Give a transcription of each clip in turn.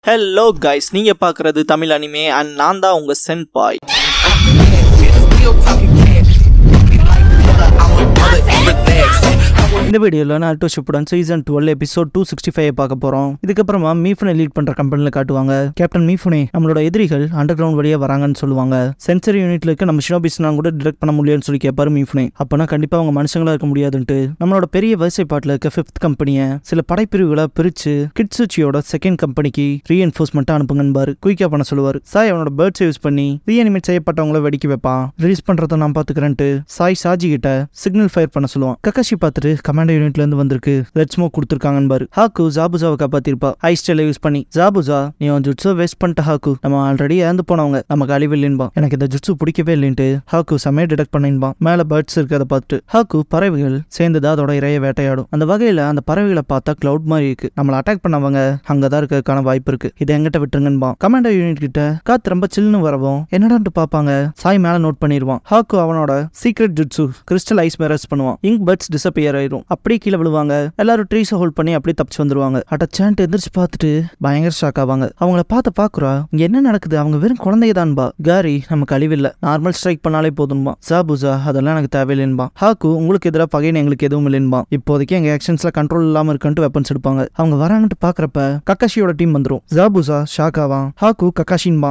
Hello guys நீங்க பார்க்கறது Tamil anime and நான் தான் உங்க சென் பாய் Still talking cash. Like brother, I'm a brother in the bags. இந்த வீடியோவில் Naruto Shippuden season twelve episode two sixty five பார்க்க போகிறோம் இதுக்கப்புறமா மீஃபுனை லீட் பண்ணுற கம்பெனியில் காட்டுவாங்க கேப்டன் மீஃபுனே நம்மளோட எதிரிகள் அண்டர் கிரவுண்ட் வழியாக வராங்கன்னு சொல்லுவாங்க சென்சரி யூனிட்ல இருக்க நம்ம ஷினோபிஸ்லாம் கூட டிடெக்ட் பண்ண முடியும்னு சொல்லி கேட்பாரு மீஃபுனே அப்போனா கண்டிப்பாக அவங்க மனுஷங்களா இருக்க முடியாதுன்ட்டு நம்மளோட பெரிய வரிசை பாட்டில் இருக்க ஃபிஃப்த் கம்பெனியை சில படைப்பிரிவுகளை பிரித்து கிட்ஸுச்சியோட செகண்ட் கம்பெனிக்கு ரீஎன்ஃபோர்ஸ்மெண்ட்டாக அனுப்புங்கன்பாரு குயிக்காக பண்ண சொல்லுவார் சாய் அவனோட பேர்ட்ஸ் யூஸ் பண்ணி ரீஅனிமேட் செய்யப்பட்டவங்கள வெடிக்க வைப்பான் ரிலீஸ் பண்ணுறதை நான் பார்த்துக்கிறேன்ட்டு சாய் சாஜி கிட்ட சிக்னல் ஃபயர் பண்ண சொல்லுவான் கக்காஷி பார்த்துட்டு கமாண்டர் யூனிட்ல இருந்து வந்திருக்கு ரெட் ஸ்மோக் கொடுத்துருக்காங்கன்னு பாரு ஹாக்கு ஜாபுஜாவை காப்பாத்திருப்பா ஐ ஸ்டைல யூஸ் பண்ணி ஜாபுஜா நீ உன் ஜுட்ஸோ வேஸ்ட் பண்ணிட்ட ஹாக்கு நம்ம ஆல்ரெடி இறந்து போனவங்க நமக்கு அழிவு இல்லைன்பா எனக்கு இந்த ஜுட்ஸு பிடிக்கவே இல்லைன்ட்டு ஹாக்கு செம்மையா டிடெக்ட் பண்ணின்பான் மேல பேர்ட்ஸ் இருக்கிறத பார்த்துட்டு ஹாக்கு பறவைகள் சேர்ந்துதான் அதோட இறைய வேட்டையாடும் அந்த வகையில அந்த பறவைகளை பார்த்தா கிளவுட் மாதிரி இருக்கு நம்மள அட்டாக் பண்ணவங்க அங்கதான் இருக்கிறதுக்கான வாய்ப்பு இருக்கு இதை எங்கிட்ட விட்டுருங்கன்பான் கமாண்டர் யூனிட் கிட்ட காத்து ரொம்ப சில்லுன்னு வரவும் என்னடான்ட்டு பார்ப்பாங்க சாய் மேல நோட் பண்ணிடுவான் ஹாக்கு அவனோட secret jutsu crystal ice mirrors பண்ணுவான் இங்க் பர்ட்ஸ் டிசப்பியர் ஆயிரும் அப்படியே கீழே விழுவாங்க எல்லாரும் ட்ரீஸ் ஹோல்ட் பண்ணி அப்படியே தப்பிச்சு வந்துருவாங்க அட்ட சேண்ட் எந்திரிச்சு பார்த்துட்டு பயங்கர ஷாக் ஆவாங்க அவங்கள பார்த்து பாக்குறா இங்க என்ன நடக்குது அவங்க வெறும் குழந்தைங்க தான்பா காரி நமக்கு அழிவில்லை நார்மல் ஸ்ட்ரைக் பண்ணாலே போதும்பா சாபுசா அதெல்லாம் எனக்கு தேவையில்லைன்பா ஹாக்கு உங்களுக்கு எதிராக பகைன்னு எங்களுக்கு எதுவும் இல்லைன்பா இப்போதைக்கு எங்க ஆக்ஷன்ஸ்ல கண்ட்ரோல் இல்லாம இருக்குன்ட்டு வெப்பன்ஸ் எடுப்பாங்க அவங்க வராங்கன்ட்டு பாக்குறப்ப கக்காஷியோட டீம் வந்துரும் ஜாபுசா ஷாக் ஆவான் ஹாக்கு கக்காஷின்பா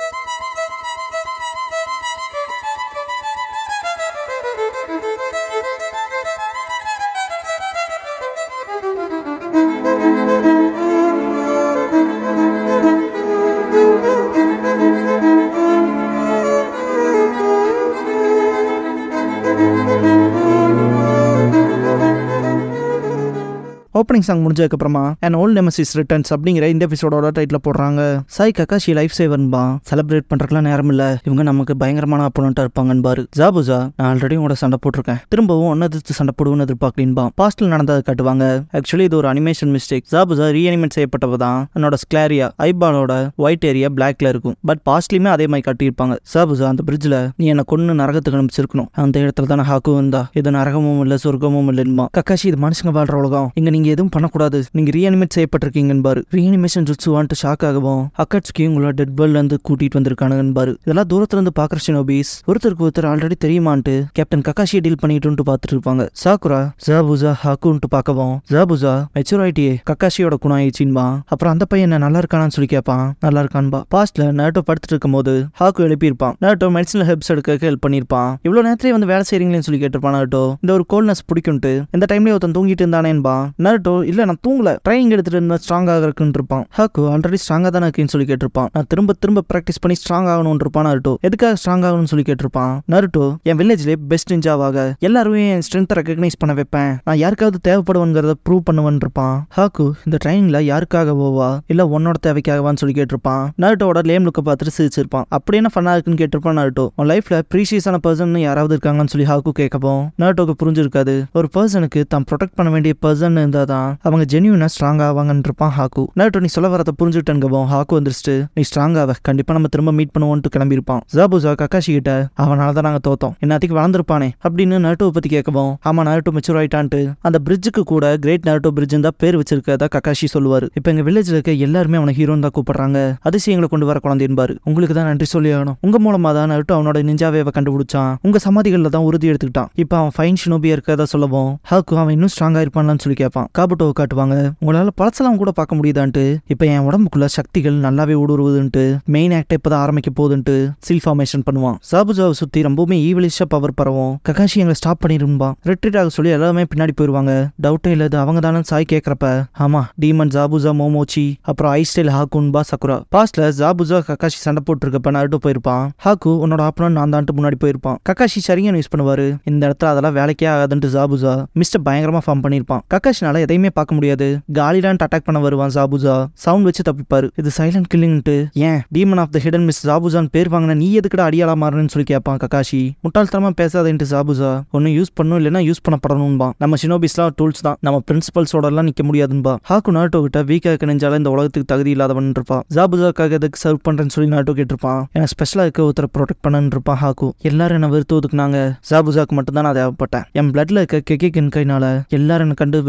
ஓப்பனிங் சாங் முடிஞ்சதுக்கப்புறமா அண்ட் ஓல்ட் நெமசிஸ் ரிட்டர்ன்ஸ் அப்படிங்கிற இந்த எபிசோடோட டைட்டில் போடுறாங்க சாய் கக்காஷி லைஃப் சேவன்பா செலிப்ரேட் பண்றதுக்குலாம் நேரம் இல்ல இவங்க நமக்கு பயங்கரமான அப்போனண்டா இருப்பாங்கன்பாரு ஜாபுஜா நான் ஆல்ரெடி உங்களோட சண்டை போட்டிருக்கேன் திரும்பவும் ஒன்னு எதிர்த்து சண்டை போடுவோன்னு எதிர்பார்க்கலின்பா பாஸ்டில் நடந்ததை காட்டுவாங்க ஆக்சுவலி இது ஒரு அனிமேஷன் மிஸ்டேக் ஜாபுஜா ரீஅனிமேட் செய்யப்பட்டவ தான் என்னோட ஸ்கிளாரியா ஐபாலோட ஒயிட் ஏரியா பிளாக்ல இருக்கும் பட் பாஸ்ட்லயுமே அதே மாதிரி காட்டியிருப்பாங்க ஜாபுஜா அந்த பிரிட்ஜில் நீ என்னை கொன்னு நரகத்துக்கு அனுப்பிச்சிருக்கணும் அந்த இடத்துல தான் ஹாக்கு வந்தா இது நரகமும் இல்ல சொர்க்கமும் இல்லைன்பா கக்காஷி இது மனுஷங்க வாழ்ற உலகம் இங்க நீங்க எதுவும் பண்ணக்கூடாது நீங்க ரீஅனிமேட் செய்யப்பட்டிருக்கீங்கன்னு ரீஅனிமேஷன் ஜுட்ஸு வான்ட்டு ஷாக் ஆகவும் அக்கட்ஸ்கி உங்களோட டெட் வேர்ல்ட்ல இருந்து கூட்டிட்டு வந்திருக்கானுங்கன்னு இதெல்லாம் தூரத்துல இருந்து பாக்குற ஷினோபிஸ் ஒருத்தருக்கு ஒருத்தர் ஆல்ரெடி தெரியுமான்ட்டு கேப்டன் கக்காஷியை டீல் பண்ணிட்டு பார்த்துட்டு இருப்பாங்க சாக்குரா ஜாபுசா ஹாக்குன்ட்டு பார்க்கவும் ஜாபுசா மெச்சூராயிட்டியே கக்காஷியோட குணம் ஆயிடுச்சின்பா அப்புறம் அந்த பையன் என்ன நல்லா இருக்கானான்னு சொல்லி கேட்பான் நல்லா இருக்கான்பா பாஸ்ட்ல நேட்டோ படுத்துட்டு இருக்கும்போது ஹாக்கு எழுப்பியிருப்பான் நேட்டோ மெடிசனல் ஹெல்ப்ஸ் எடுக்க ஹெல்ப் பண்ணியிருப்பான் இவ்வளவு நேரத்திலே வந்து வேலை செய்றீங்களேன்னு சொல்லி கேட்டிருப்பான் நேட்டோ இந்த ஒரு கோல்னஸ் பிடிக்கும்ட்டு இந்த டைம்லயே ஒருத்தன் தூங்கிட்டு இருந்தானேன்பா நேட்டோ இல்ல நான் தூங்கல ட்ரைனிங் எடுத்துட்டு இருந்தா ஸ்ட்ராங் ஆகிறதுக்குன்னு இருப்பான் ஹாக்கு ஆல்ரெடி ஸ்ட்ராங்கா தானே இருக்குன்னு சொல்லி கேட்டிருப்பான் நான் திரும்ப திரும்ப ப்ராக்டிஸ் பண்ணி ஸ்ட்ராங் ஆகணும்னு இருப்பான் நருட்டோ எதுக்காக ஸ்ட்ராங் ஆகணும்னு சொல்லி கேட்டிருப்பான் நருட்டோ என் வில்லேஜ்லேயே பெஸ்ட் நிஞ்சாவாக எல்லாருமே என் ஸ்ட்ரென்த்தை ரெக்கக்னைஸ் பண்ண வைப்பேன் நான் யாருக்காவது தேவைப்படுவேங்கிறத ப்ரூவ் பண்ணுவேன் இருப்பான் ஹாக்கு இந்த ட்ரைனிங்ல யாருக்காக போவா இல்ல உன்னோட தேவைக்காகவான்னு சொல்லி கேட்டிருப்பான் நருட்டோட லேம் லுக்கை பார்த்துட்டு சிரிச்சிருப்பான் அப்படி என்ன ஃபன்னா இருக்குன்னு கேட்டிருப்பான் நருட்டோ உன் லைஃப்ல ப்ரீஷியஸான பர்சன் யாராவது இருக்காங்கன்னு சொல்லி ஹாக்கு கேட்கவும் நருட்டோக்கு புரிஞ்சிருக்காது ஒரு பர்சனுக்கு தான் ப்ரொடெக்ட் பண்ண வேண்டிய பர்சன் இருந்தால் தான் அவங்க ஜென்யூனா ஸ்ட்ராங் ஆவாங்கன்னு இருப்பான் ஹாக்கு நருட்டோ நீ சொல்ல வரத புரிஞ்சுட்டேங்கவும் ஹாக்கு வந்துருச்சு நீ ஸ்ட்ராங் ஆவ கண்டிப்பா நம்ம திரும்ப மீட் பண்ணுவோன்ட்டு கிளம்பியிருப்பான் ஜாபுஜா கக்காஷி கிட்ட அவனால தான் நாங்க தோத்தோம் என்னத்துக்கு வளர்ந்துருப்பானே அப்படின்னு நருட்டோவை பத்தி கேட்கவும் ஆமா நருட்டோ மெச்சூர் ஆயிட்டான்ட்டு அந்த பிரிட்ஜுக்கு கூட கிரேட் நருட்டோ பிரிட்ஜ் தான் பேர் வச்சிருக்கதா கக்காஷி சொல்லுவாரு இப்போ எங்க வில்லேஜ்ல இருக்க எல்லாருமே அவனை ஹீரோன் தான் கூப்பிடுறாங்க அதிசயங்களை கொண்டு வர குழந்தைன்பாரு உங்களுக்கு தான் நன்றி சொல்லி ஆகணும் உங்க மூலமா தான் நருட்டோ அவனோட நிஞ்சாவேவை கண்டுபிடிச்சான் உங்க சமாதிகள்ல தான் உறுதி எடுத்துக்கிட்டான் இப்போ அவன் ஃபைன் ஷினோபியா இருக்கதா சொல்லவும் ஹாக்கு அவன் இன்னும் ஸ்ட்ராங்கா இருப்பான்லான்னு சொல்லி கேட்பான் காபுட்டோவை காட்டுவாங்க உங்களால பழசெல்லாம் கூட பார்க்க முடியுதான்ட்டு இப்போ என் உடம்புக்குள்ள சக்திகள் நல்லாவே ஊடுருவுதுன்ட்டு மெயின் ஆக்ட் இப்பதான் ஆரம்பிக்க போகுதுன்ட்டு சில் ஃபார்மேஷன் பண்ணுவான் சாபுஜாவை சுத்தி ரொம்பவுமே ஈவிலிஷா பவர் பரவும் ககாஷி எங்களை ஸ்டாப் பண்ணிரும்பா ரெட்ரீட் ஆக சொல்லி எல்லாமே பின்னாடி போயிருவாங்க டவுட்டே இல்ல இது அவங்க தானே சாய் கேட்கறப்ப ஆமா டீமன் ஜாபுஜா மோமோச்சி அப்புறம் ஐஸ்டைல் ஹாக்குன்பா சக்குரா பாஸ்ட்ல ஜாபுஜா கக்காஷி சண்டை போட்டுருக்கப்ப நருட்டோ போயிருப்பான் ஹாக்கு உன்னோட ஆப்பனன் நான் தான்ட்டு முன்னாடி போயிருப்பான் கக்காஷி சரியான யூஸ் பண்ணுவாரு இந்த இடத்துல அதெல்லாம் வேலைக்கே ஆகாதுன்ட்டு ஜாபுஜா மிஸ்டர் பயங்கரமா ஃபார்ம் பண்ணியிருப்பான் கக்காஷினால எதையுமே பார்க்க முடியாது காலிடான் அட்டாக் பண்ண வருவான் ஜாபுஜா சவுண்ட் வச்சு தப்பிப்பாரு இது சைலண்ட் கில்லிங்ட்டு ஏன் demon of the hidden mist ஜாபுஜான் பேர் வாங்கின நீ எதுக்குடா அடியாளா மாறுன்னு சொல்லி கேட்பான் கக்காஷி முட்டாள்தனமா பேசாதேன்ட்டு ஜாபுஜா ஒன்னு யூஸ் பண்ணும் இல்லைன்னா யூஸ் பண்ணப்படணும்பா நம்ம ஷினோபிஸ்லாம் டூல்ஸ் தான் நம்ம பிரின்சிபல்ஸோட எல்லாம் நிக்க முடியாதுன்பா ஹாக்கு நாட்டோ கிட்ட வீக்கா இருக்க நெஞ்சால இந்த உலகத்துக்கு தகுதி இல்லாதவன் இருப்பான் ஜாபுஜாக்காக எதுக்கு சர்வ் பண்றேன்னு சொல்லி நாட்டோ கேட்டிருப்பான் எனக்கு ஸ்பெஷலா இருக்க ஒருத்தரை ப்ரொடெக்ட் பண்ணன்னு இருப்பான் ஹாக்கு எல்லாரும் என்ன வெறுத்து ஒதுக்குனாங்க ஜாபுஜாக்கு மட்டும் தான் நான் தேவைப்பட்டேன் என் பிளட்ல இருக்க கெக்கி கென்கைனால எல்லாரும் என்ன கண்டு வெறுத்தாங்க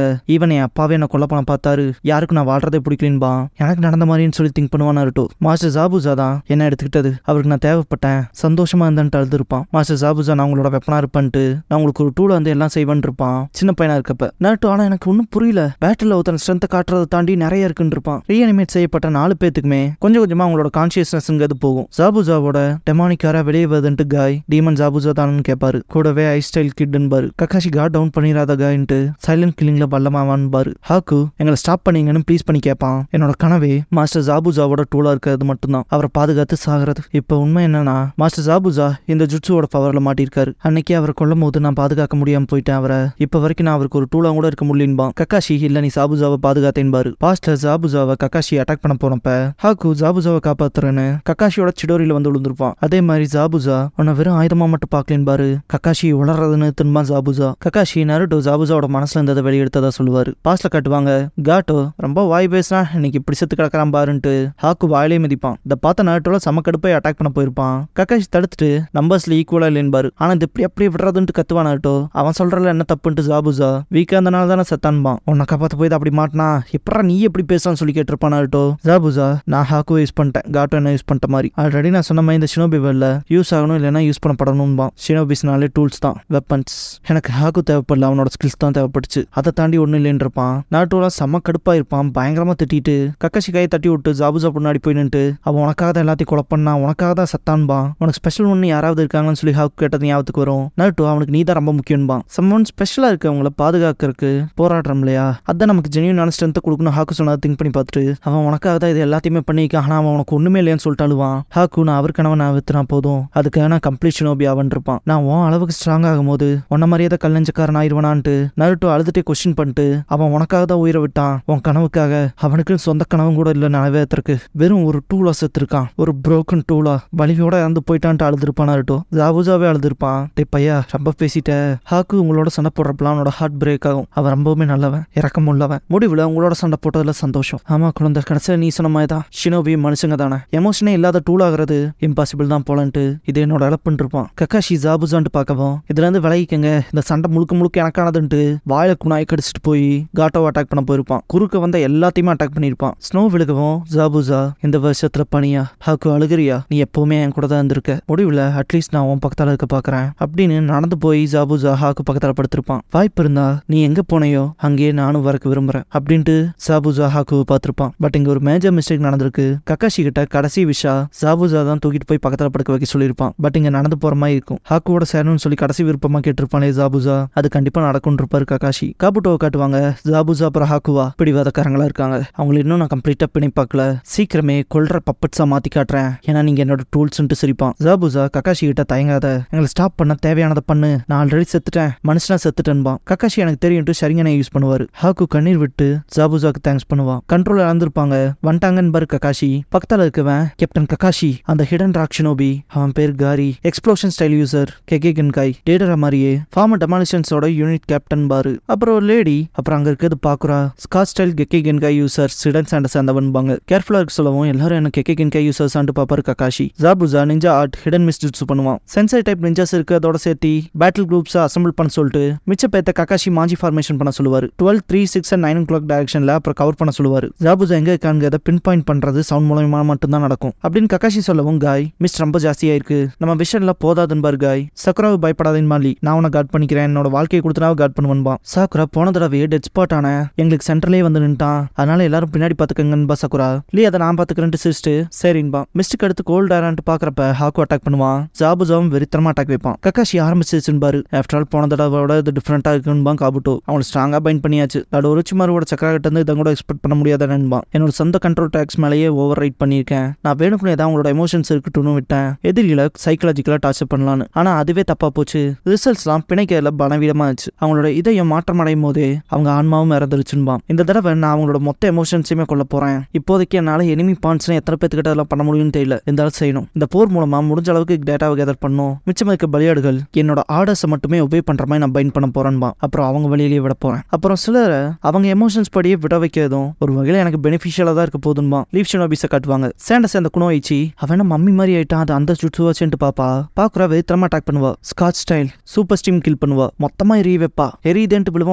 ஈவன் என் அப்பாவே என்ன கொல்ல பண்ண பார்த்தாரு யாருக்கும் நான் வாழ்றதே பிடிக்கலன்பா எனக்கு நடந்த மாதிரின்னு சொல்லி திங்க் பண்ணுவான் நருட்டோ மாஸ்டர் ஜாபுஜா தான் என்ன எடுத்துக்கிட்டது அவருக்கு நான் தேவைப்பட்டேன் சந்தோஷமா இருந்தேன்ட்டு அழுதுருப்பான் மாஸ்டர் ஜாபுஜா நான் உங்களோட வெப்பனா இருப்பேன்ட்டு நான் உங்களுக்கு ஒரு டூல வந்து எல்லாம் செய்வேன் இருப்பான் சின்ன பையனா இருக்கப்ப நருட்டோ ஆனா எனக்கு ஒன்றும் புரியல பேட்டில் ஒருத்தன் ஸ்ட்ரென்த்தை காட்டுறதை தாண்டி நிறைய இருக்குன்னு இருப்பான் ரீஅனிமேட் செய்யப்பட்ட நாலு பேத்துக்குமே கொஞ்சம் கொஞ்சமா அவங்களோட கான்சியஸ்னஸ்ங்கிறது போகும் ஜாபுஜாவோட டெமானிக்காரா வெளியே வருதுன்ட்டு காய் டீமன் ஜாபுஜா தானு கேட்பாரு கூடவே ஐ ஸ்டைல் கிட்னு கக்காஷி காட் டவுன் பண்ணிடாத காயின்ட்டு சைலண்ட் கில்லிங்ல பல்லமாவான்னு பாரு ஹாக்கு எங்களை ஸ்டாப் பண்ணீங்கன்னு ப்ளீஸ் பண்ணி கேட்பான் என்னோட கனவே மாஸ்டர் ஜாபுஜாவோட டூலா இருக்கிறது மட்டும்தான் அவரை பாதுகாத்து சாகிறது இப்போ உண்மை என்னன்னா மாஸ்டர் ஜாபுஜா இந்த ஜுட்ஸுவோட பவர்ல மாட்டியிருக்காரு அன்னைக்கு அவரை கொல்லும் போது நான் பாதுகாக்க முடியாம போயிட்டேன் அவரை இப்போ வரைக்கும் நான் அவருக்கு ஒரு டூலா கூட இருக்க முடியலன்பான் கக்காஷி இல்ல நீ சாபுஜாவை பாதுகாத்தேன்பாரு பாஸ்டர் ஜாபுஜாவை கக்காஷி அட்டாக் பண்ண போனப்ப ஹாக்கு ஜாபுஜாவை காப்பாத்துறேன்னு கக்காஷியோட சிடோரியில வந்து விழுந்திருப்பான் அதே மாதிரி ஜாபுஜா உன்னை வெறும் ஆயுதமா மட்டும் பார்க்கலேன்பாரு கக்காஷி உளறதுன்னு திரும்ப ஜாபுஜா கக்காஷி நருட்டோ ஜாபுஜாவோட மனசுல இருந்ததை வெளியெடுத்ததா சொல்லுவாரு பாஸ்ட்ல காட்டுவாங்க காட்டோ ரொம்ப வாய் பேசினா இன்னைக்கு இப்படி செத்து கிடக்குறான் பாருன்ட்டு ஹாக்கு வாயிலே மிதிப்பான் இதை பார்த்த நருட்டோல செம கடுப்பை அட்டாக் பண்ண போயிருப்பான் கக்காஷி தடுத்துட்டு நம்பர்ஸ்ல ஈக்குவலா இல்லைன்பாரு ஆனா இது இப்படி அப்படியே விடுறதுன்ட்டு கத்துவான் நருட்டோ அவன் சொல்றதுல என்ன தப்புன்ட்டு ஜாபுஜா வீக்கா இருந்தனால தானே செத்தான்பான் உன்னை காப்பாத்த போய் அப்படி மாட்டினா எப்படா நீ எப்படி பேசலாம்னு சொல்லி கேட்டிருப்பான் நருட்டோ ஜாபுஜா நான் ஹாக்கு யூஸ் பண்ணிட்டேன் காட்டோ என்ன யூஸ் பண்ணிட்ட மாதிரி ஆல்ரெடி நான் சொன்ன மாதிரி இந்த ஷினோபி வெல்ல யூஸ் ஆகணும் இல்லைன்னா யூஸ் பண்ணப்படணும்பான் ஷினோபிஸ்னாலே டூல்ஸ் தான் வெப்பன்ஸ் எனக்கு ஹாக்கு தேவைப்படல அவனோட ஸ்கில்ஸ் தான் தேவைப்பட்டுச்சு அதை தாண்டி ஒன்றும் இல்லைன்னு இருப்பான் நாட்டோலாம் செம்ம கடுப்பா இருப்பான் பயங்கரமா திட்டிட்டு கக்காஷி கையை தட்டி விட்டு ஜாபுஜா முன்னாடி போய் நின்னுட்டு அவன் உனக்காக தான் எல்லாத்தையும் கொலை பண்ணா உனக்காக தான் சத்தான்பான் உனக்கு ஸ்பெஷல் ஒன்று யாராவது இருக்காங்கன்னு சொல்லி ஹாக்கு கேட்டது ஞாபகத்துக்கு வரும் நாட்டு அவனுக்கு நீ தான் ரொம்ப முக்கியம்பான் சம்மன் ஸ்பெஷலாக இருக்கவங்கள பாதுகாக்கிறதுக்கு போராடுறோம் இல்லையா அதான் நமக்கு ஜெனியூனான ஸ்ட்ரென்த்தை கொடுக்கணும் ஹாக்கு சொன்னதை திங்க் பண்ணி பார்த்துட்டு அவன் உனக்காக தான் இது எல்லாத்தையுமே பண்ணியிருக்கான் ஆனால் அவன் உனக்கு ஒன்றுமே இல்லையான்னு சொல்லிட்டு அழுவான் ஹாக்கு நான் அவர் கனவை நான் வித்துனா போதும் அதுக்காக நான் கம்ப்ளீஷன் ஓபி அவன் இருப்பான் நான் உன் அளவுக்கு ஸ்ட்ராங் ஆகும்போது உன்ன மாதிரியே தான் கல்லஞ்சக்காரன் ஆயிடுவானான்ட்டு நருட்டோ அழுதுட்டே கொஸ்டின் பண்ணிட்டு அவன் உனக்காக தான் உயிரை விட்டான் உன் கனவுக்காக அவனுக்கு சொந்த கனவும் கூட இல்லை நிறைவேறதுக்கு வெறும் ஒரு டூலா செத்துருக்கான் ஒரு broken டூலா வலியோட இறந்து போயிட்டான்ட்டு அழுதுருப்பான் நருட்டோ ஜாபுஜாவே அழுதுருப்பான் டே பையா ரொம்ப பேசிட்ட ஹாக்கு உங்களோட சண்டை போடுறப்பலாம் அவனோட ஹார்ட் பிரேக் ஆகும் அவன் ரொம்பவுமே நல்லவன் இறக்கம் உள்ளவன் முடிவில் உங்களோட சண்டை போட்டதுல சந்தோஷம் ஆமா குழந்தை கடைசியில் நீ சொன்ன மாதிரி தான் ஷினோபி மனுஷங்க தானே எமோஷனே இல்லாத டூல் ஆகிறது இம்பாசிபிள் தான் போலன்ட்டு இது என்னோட இழப்புன்னு இருப்பான் கக்காஷி ஜாபுஜான்ட்டு பார்க்கவும் இதுல இருந்து விலகிக்கங்க இந்த சண்டை முழுக்க முழுக்க எனக்கானதுன்ட்டு வாயில குணாய் கடிச்சிட்டு போய் காட்டோ அட்டாக் பண்ண போயிருப்பான் குறுக்க வந்த எல்லாத்தையுமே அட்டாக் பண்ணியிருப்பான் ஸ்னோ விழுகவும் ஜாபுஜா இந்த வருஷத்துல பனியா ஹாக்கு அழுகிறியா நீ எப்பவுமே என் கூட தான் இருந்திருக்க முடிவில் அட்லீஸ்ட் நான் உன் பக்கத்தால இருக்க பாக்குறேன் அப்படின்னு நடந்து போய் ஜாபுஜா ஹாக்கு பக்கத்தால படுத்திருப்பான் வாய்ப்பு இருந்தா நீ எங்க போனையோ அங்கேயே நானும் வரக்கு விரும்புறேன் அப்படின்ட்டு ஜாபுஜா ஹாக்குவை பார்த்திருப்பான் பட் இங்க ஒரு மேஜர் மிஸ்டேக் நடந்திருக்கு கக்காஷி கிட்ட கடைசி விஷா ஜாபுஜா தான் தூக்கிட்டு போய் பக்கத்துல படுக்க வைக்க சொல்லியிருப்பான் பட் இங்க நடந்து போற மாதிரி இருக்கும் ஹாக்குவோட சேரணும்னு சொல்லி கடைசி விருப்பமா கேட்டிருப்பானே ஜாபுஜா அது கண்டிப்பா நடக்கும்னு இருப்பாரு கக்காஷி காபுட்டோவை காட்டுவாங்க ஜாபுஜா அப்புறம் ஹாக்குவா பிடிவாதக்காரங்களா இருக்காங்க அவங்களை இன்னும் நான் கம்ப்ளீட்டா பிணை பார்க்கல சீக்கிரமே கொல்ற பப்பட்ஸா மாத்தி காட்டுறேன் ஏன்னா நீங்க என்னோட டூல்ஸ்ன்ட்டு சிரிப்பான் ஜாபுஜா கக்காஷி கிட்ட தயங்காத எங்களை ஸ்டாப் பண்ண தேவையானதை பண்ணு நான் ஆல்ரெடி செத்துட்டேன் மனுஷனா செத்துட்டேன்பான் கக்காஷி எனக்கு தெரியும்ட்டு சரிங்கனை யூஸ் பண்ணுவாரு ஹாக்கு கண்ணீர் விட்டு ஜாபுஜாக்கு தேங்க்ஸ் பண்ணுவான் கண்ட்ரோல் இழந்திருப்பாங்க வந்துட்டாங்கன்னு பாரு கக்காஷி பக்கத்துல இருக்கவன் கேப்டன் கக்காஷி அந்த ஹிடன் ராக்ஷனோபி அவன் பேர் Kari explosion style user kekkei genkai Deidara மாதிரியே ஃபார்மர் டெமாலிஷன்ஸோட யூனிட் கேப்டன் பாரு அப்புறம் ஒரு லேடி அப்புறம் அங்க இருக்கிறது பாக்குறா scorch style kekkei genkai user hidden sands சேர்ந்தவன்பாங்க கேர்ஃபுல்லா இருக்க சொல்லவும் எல்லாரும் என்ன கெக்கே கென்காய் யூசர்ஸ் ஆண்டு பாப்பாரு Kakashi Zabuza ninja art hidden mist jutsu பண்ணுவான் சென்சர் டைப் நிஞ்சாஸ் இருக்கு அதோட சேர்த்து பேட்டில் குரூப்ஸை அசம்பிள் பண்ண சொல்லிட்டு மிச்ச பேத்த கக்காஷி மாஞ்சி ஃபார்மேஷன் பண்ண சொல்லுவாரு twelve three six and nine o'clock டைரக்ஷன்ல அப்புறம் கவர் பண்ண சொல்லுவாரு ஜாபுஜா எங்க இருக்காங்கிறத பின் பாயிண்ட் பண்றது சவுண்ட் மூலமா மட்டும்தான் நடக்கும் அப்படின்னு கக்காஷி சொல்லவும் காய் மிஸ் ரொம்ப ஜாஸ்தியா இருக்கு நம்ம விஷன்ல போதாதுன்னு பாரு காய் சக்குராவை பயப்படாதேன்னு மாலி நான் உன காட் பண்ணிக்கிறேன் என்னோட வாழ்க்கையை கொடுத்தனாவை காட் பண்ணுவன்பா சாக்குரா போன தடவையே டெட் ஸ்பாட் ஆன எங்களுக்கு சென்ட்ரலே வந்து நின்ட்டான் அதனால எல்லாரும் பின்னாடி பாத்துக்கங்கன்பா சக்குரா லீ அதை நான் பாத்துக்கிறேன்ட்டு சிரிச்சிட்டு சரின்பா மிஸ்டுக்கு அடுத்து கோல்ட் ஆரான்ட்டு பாக்குறப்ப ஹாக்கு அட்டாக் பண்ணுவான் ஜாபுஜாவும் வெறித்தனமா அட்டாக் வைப்பான் கக்காஷி ஆரம்பிச்சிருச்சுன்னு ஆஃப்டர் ஆல் போன தடவையோட இது டிஃப்ரெண்டா இருக்குன்பா காபுட்டோ அவனை ஸ்ட்ராங்கா பைண்ட் பண்ணியாச்சு அதோட ஒருச்சிமாரோட சக்கரா கிட்ட இருந்து இதை கூட எக்ஸ்பெக்ட் பண்ண முடியாதானன்பா என்னோட சொந்த கண்ட்ரோல் டேக்ஸ் மேலேயே ஓவர் ரைட் பண்ணியிருக்கேன் நான் வேணுக்குன்னு ஏதாவது அவங்களோட எமோஷன்ஸ் இருக்கட்டும்னு விட்டேன் எதிரிகளை சைக்கலாஜிக்கலா டார்ச்சர் பண்ணலான்னு ஆனா அதுவே தப்பா போச்சு ரிசல்ட்ஸ்லாம் பிணைக்கையில பலவீனமா ஆச்சு அவங்களோட இதயம் மாற்றம் அடையும் போதே அவங்க ஆன்மாவும் இறந்துருச்சுன்பான் இந்த தடவை நான் அவங்களோட மொத்த எமோஷன்ஸையுமே கொல்ல போறேன் இப்போதைக்கு என்னால எனிமி பாயிண்ட்ஸ் எத்தனை பேத்துக்கிட்ட அதெல்லாம் பண்ண முடியும்னு தெரியல இருந்தாலும் செய்யணும் இந்த போர் மூலமா முடிஞ்ச அளவுக்கு டேட்டாவை கேதர் பண்ணும் மிச்சம் இருக்க பலியாடுகள் என்னோட ஆர்டர்ஸை மட்டுமே உபயோக பண்ற மாதிரி நான் பைண்ட் பண்ண போறேன்பா அப்புறம் அவங்க வழியிலேயே விட போறேன் அப்புறம் சிலரை அவங்க எமோஷன்ஸ் படியே விட வைக்கிறதும் ஒரு வகையில எனக்கு பெனிஃபிஷியலா தான் இருக்க போதுன்பா லீவ் ஷினோபிஸை காட்டுவாங்க சேண்டஸ் அந்த குணம் வச்சு அவன மம்மி மாதிரி ஆயிட்டான் அது அந்த சுற்றுவாச்சுன்ட்டு பாப்பா பாக்குறா வெறித்தனமா அட்டாக் பண்ணுவா scorch style super steam kill பண்ணுவா மொத்தமா எரிய வைப்பா எரியுதேன்ட்டு விழுவான் ஒரு shinobi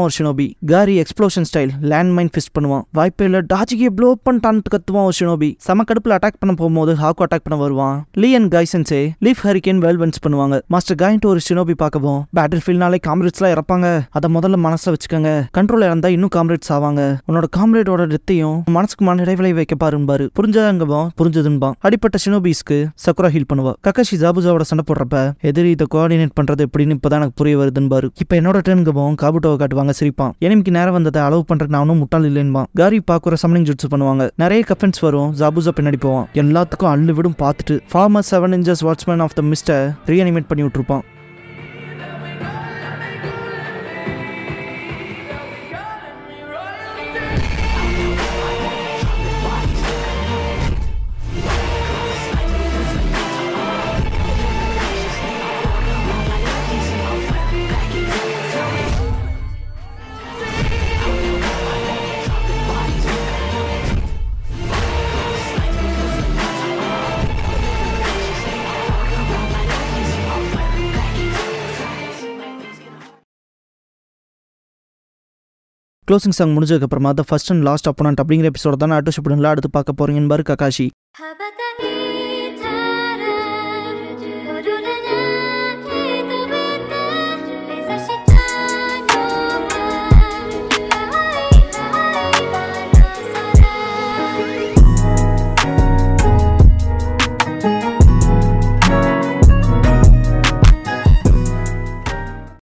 shinobi Kari explosion style land mine fist பண்ணுவான் வாய்ப்பே இல்லை டாச்சிக்கு ப்ளோ பண்ணிட்டான்ட்டு கத்துவான் ஒரு ஷினோபி செம கடுப்பில் அட்டாக் பண்ண போகும்போது ஹாக்கு அட்டாக் பண்ண வருவான் Lee and Guy sensei leaf hurricane வெல்வன்ஸ் பண்ணுவாங்க மாஸ்டர் காயின்ட்டு ஒரு ஷினோபி பார்க்கவும் பேட்டில் ஃபீல்ட்னாலே காம்ரேட்ஸ்லாம் இறப்பாங்க அதை முதல்ல மனசில் வச்சுக்கோங்க கண்ட்ரோல் இறந்தா இன்னும் காம்ரேட்ஸ் ஆவாங்க உன்னோட காம்ரேடோட டெத்தையும் மனசுக்கு மன இடைவெளி வைக்க பாரும்பாரு புரிஞ்சதங்கவும் புரிஞ்சதுன்பான் அடிப்பட்ட ஷினோபிஸ்க்கு சக்குரா ஹீல் பண்ணுவா கக்காஷி ஜாபுஜாவோட சண்டை போடுறப்ப எதிரி இதை கோஆர்டினேட் பண்றது எப்படின்னு இப்பதான் எனக்கு புரிய வருதுன்பாரு இப்ப என்னோட டேனுங்கவும் காபுட்டோவை காட்டுவாங்க சிரிப்பான் எனிமிக்கு நேரம் வந்ததை அளவு பண்றதுக்கு நானும் முட்டாள் இல்லைன்பான் காரி பாக்குற சம்னிங் ஜுட்ஸ் பண்ணுவாங்க நிறைய கஃபன்ஸ் வரும் ஜாபுஜா பின்னாடி போவான் எல்லாத்துக்கும் அள்ளு விடும் பார்த்துட்டு ஃபார்மர் செவன் இன்ச்சஸ் watchman of the mister reanimate பண்ணி விட்டுருப்பான் க்ளோசிங் சாங் முடிஞ்சதுக்கப்புறமா the first and last opponent அப்படிங்கிற எபிசோட தான் அட்டு ஷிப்டன்ல அடுத்து பார்க்க போறீங்கன்னு பாரு ககாஷி